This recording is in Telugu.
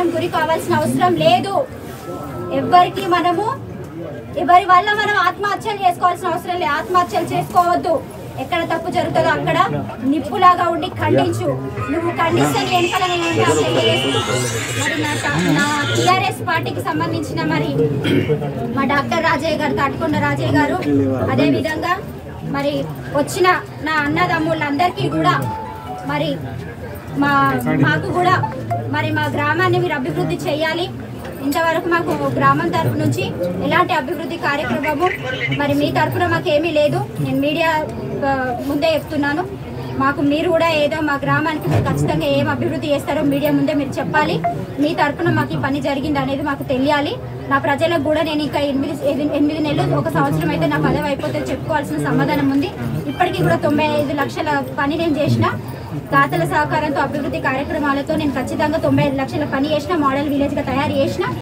ఆందోళన గురి కావాల్సిన అవసరం లేదు ఎవరికి మనము ఎవరి వల్ల మనం ఆత్మహత్యలు చేసుకోవాల్సిన అవసరం లేదు ఆత్మహత్యలు చేసుకోవద్దు ఎక్కడ తప్పు జరుగుతుందో అక్కడ నిప్పులాగా ఉండి ఖండించు నువ్వు ఖండిస్తే నీ వెనకాల నేను ఉంటా తెలియజేస్తూ మరి నా త- నా టీఆర్ఎస్ పార్టీకి సంబంధించిన మరి మా డాక్టర్ రాజయ్య గారు తాటికొండ రాజయ్య గారు అదే విధంగా మరి వచ్చిన నా అన్నదమ్ముళ్ళందరికీ కూడా మరి మా మాకు కూడా మరి మా గ్రామాన్ని మీరు అభివృద్ధి చేయాలి ఇంతవరకు మాకు గ్రామం తరపు నుంచి ఎలాంటి అభివృద్ధి కార్యక్రమము మరి మీ తరపున మాకు ఏమీ లేదు నేను మీడియా ఆ, ముందే చెప్తున్నాను మాకు మీరు కూడా ఏదో మా గ్రామానికి మీరు ఖచ్చితంగా ఏం అభివృద్ధి చేస్తారో మీడియా ముందే మీరు చెప్పాలి మీ తరపున మాకు ఈ పని జరిగింది అనేది మాకు తెలియాలి నా ప్రజలకు కూడా నేను ఇంకా ఎనిమిది ఎనిమిది- ఎనిమిది నెలలు ఒక సంవత్సరం అయితే నా పదవి అయిపోతే చెప్పుకోవాల్సిన సమాధానం ఉంది ఇప్పటికీ కూడా తొంభై ఐదు లక్షల పని నేను చేసిన దాతల సహకారంతో అభివృద్ధి కార్యక్రమాలతో నేను ఖచ్చితంగా తొంభై ఐదు లక్షల పని చేసిన మోడల్ విలేజ్గా తయారు చేసిన